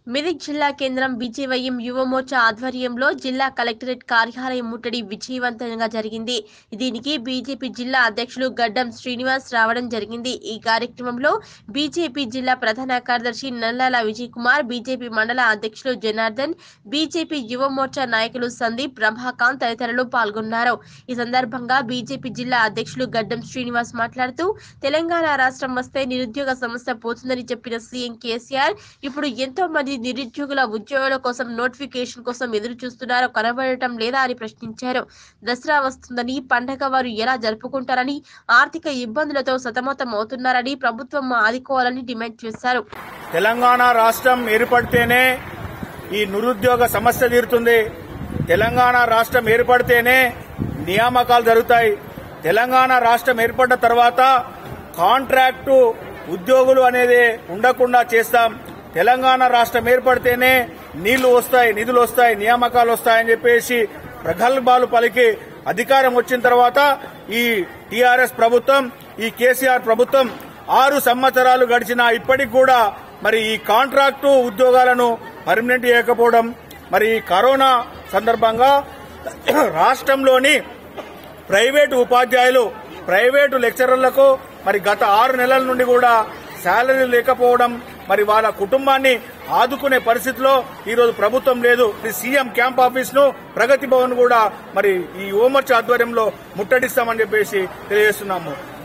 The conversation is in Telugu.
మెదక్ జిల్లా కేంద్రం విజయవయం యువమోర్చా ఆధ్వర్యంలో జిల్లా కలెక్టరేట్ కార్యాలయం ముట్టడి విజయవంతంగా జరిగింది దీనికి బీజేపీ జిల్లా అధ్యక్షులు గడ్డం శ్రీనివాస్ రావడం జరిగింది ఈ కార్యక్రమంలో బీజేపీ జిల్లా ప్రధాన కార్యదర్శి నల్లాల విజయ్ కుమార్ బీజేపీ మండల అధ్యక్షులు జనార్దన్ బీజేపీ యువమోర్చా నాయకులు సందీప్ రమాకాంత్ తదితరులు పాల్గొన్నారు ఈ సందర్భంగా బీజేపీ జిల్లా అధ్యక్షులు గడ్డం శ్రీనివాస్ మాట్లాడుతూ తెలంగాణ రాష్ట్రం వస్తే నిరుద్యోగ సమస్య పోతుందని చెప్పిన సీఎం కేసీఆర్ ఇప్పుడు ఎంతో మంది నిరుద్యోగుల ఉద్యోగాల కోసం నోటిఫికేషన్ కోసం ఎదురు చూస్తున్నారో కనబడటం లేదా అని ప్రశ్నించారు దసరా వస్తుందని పండగ వారు ఎలా జరుపుకుంటారని ఆర్థిక ఇబ్బందులతో సతమతం అవుతున్నారని ప్రభుత్వం ఆదుకోవాలని డిమాండ్ చేశారు తెలంగాణ రాష్ట్రం ఏర్పడితేనే ఈ నిరుద్యోగ సమస్య తీరుతుంది తెలంగాణ రాష్ట్రం ఏర్పడితేనే నియామకాలు జరుగుతాయి తెలంగాణ రాష్ట్రం ఏర్పడ్డ తర్వాత కాంట్రాక్టు ఉద్యోగులు అనేది ఉండకుండా చేస్తాం తెలంగాణ రాష్ట్రం ఏర్పడితేనే నీళ్లు వస్తాయి నిధులు వస్తాయి నియామకాలు వస్తాయని చెప్పేసి ప్రగల్భాలు పలికి అధికారం వచ్చిన తర్వాత ఈ టీఆర్ఎస్ ప్రభుత్వం ఈ కేసీఆర్ ప్రభుత్వం ఆరు సంవత్సరాలు గడిచినా ఇప్పటికి కూడా మరి ఈ కాంట్రాక్టు ఉద్యోగాలను పర్మనెంట్ చేయకపోవడం మరి ఈ కరోనా సందర్భంగా రాష్ట్రంలోని ప్రైవేటు ఉపాధ్యాయులు ప్రైవేటు లెక్చరర్లకు మరి గత ఆరు నెలల నుండి కూడా శాలరీ లేకపోవడం మరి వాళ్ళ కుటుంబాన్ని ఆదుకునే పరిస్థితిలో ఈరోజు ప్రభుత్వం లేదు ఈ సీఎం క్యాంప్ ఆఫీస్ ను ప్రగతి భవన్ కూడా మరి ఈ ఓమర్చ ఆధ్వర్యంలో ముట్టడిస్తామని చెప్పేసి తెలియజేస్తున్నాము